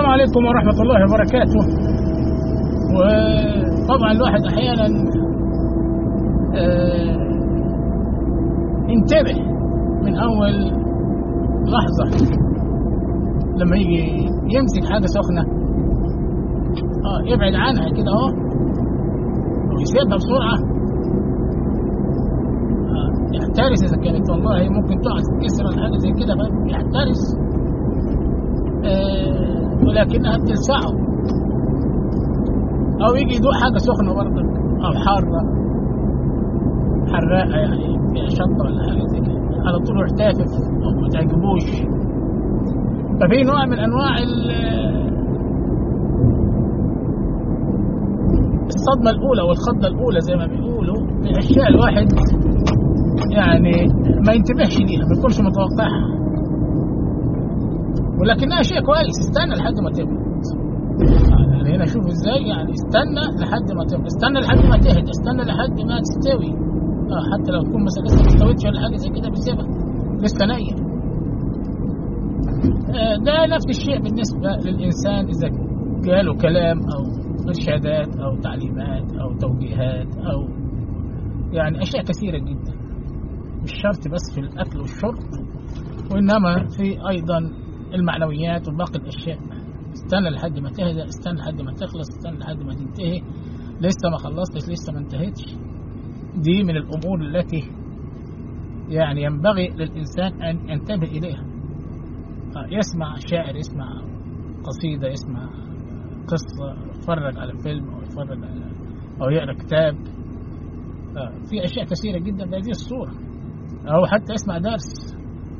عليكم ورحمة الله وبركاته وطبعا الواحد أحيانا آه، ينتبه من أول لحظة لما يجي يمسك حاجة سخنة اه يبعد عنها كده اهو ويسيبها بسرعة آه، يحترس إذا كانت والله ممكن تقع تتكسر ولا حاجة زي كده فيحترس آه، ولكنها بتلسعه او يجي يدوق حاجه سخنه برضك او حاره حراقه يعني فيها شطه ولا حاجه زي كده على طول يروح تافف او ما تعجبوش ففي نوع من انواع ال- الصدمه الاولى والخضه الاولى زي ما بيقولوا من اشياء الواحد يعني ما ينتبهش ليها ما يكونش متوقعها ولكنها شيء كويس استنى لحد ما تبرد يعني هنا شوف ازاي يعني استنى لحد ما تبرد استنى لحد ما تهدى استنى لحد ما تستوي اه حتى لو تكون مثلا لسه ما استوتش ولا حاجه زي كده بيسيبها لسه نيه آه ده نفس الشيء بالنسبه للانسان اذا جاله كلام او ارشادات او تعليمات او توجيهات او يعني اشياء كثيره جدا مش شرط بس في الاكل والشرب وانما في ايضا المعنويات وباقي الاشياء استنى لحد ما تهدى استنى لحد ما تخلص استنى لحد ما تنتهي لسه ما خلصتش لسه ما انتهتش دي من الامور التي يعني ينبغي للانسان ان ينتبه اليها آه، يسمع شاعر يسمع قصيده يسمع قصه يتفرج على فيلم او يتفرج على او يقرا كتاب آه، في اشياء كثيره جدا بهذه الصوره او حتى يسمع درس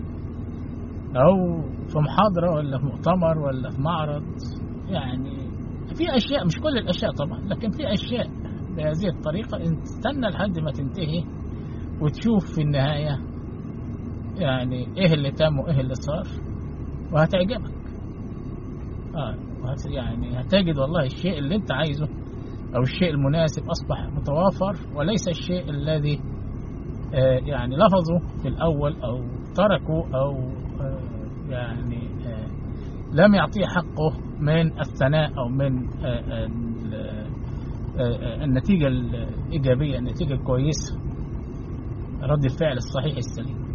او في محاضره ولا في مؤتمر ولا في معرض يعني في اشياء مش كل الاشياء طبعا لكن في اشياء بهذه الطريقه انت تستنى لحد ما تنتهي وتشوف في النهايه يعني ايه اللي تم وايه اللي صار وهتعجبك اه وهت يعني هتجد والله الشيء اللي انت عايزه او الشيء المناسب اصبح متوافر وليس الشيء الذي آه يعني لفظوا في الاول او تركوا او آه يعني آه لم يعطيه حقه من الثناء او من آه ال- آه آه النتيجه الايجابيه النتيجه الكويسه رد الفعل الصحيح السليم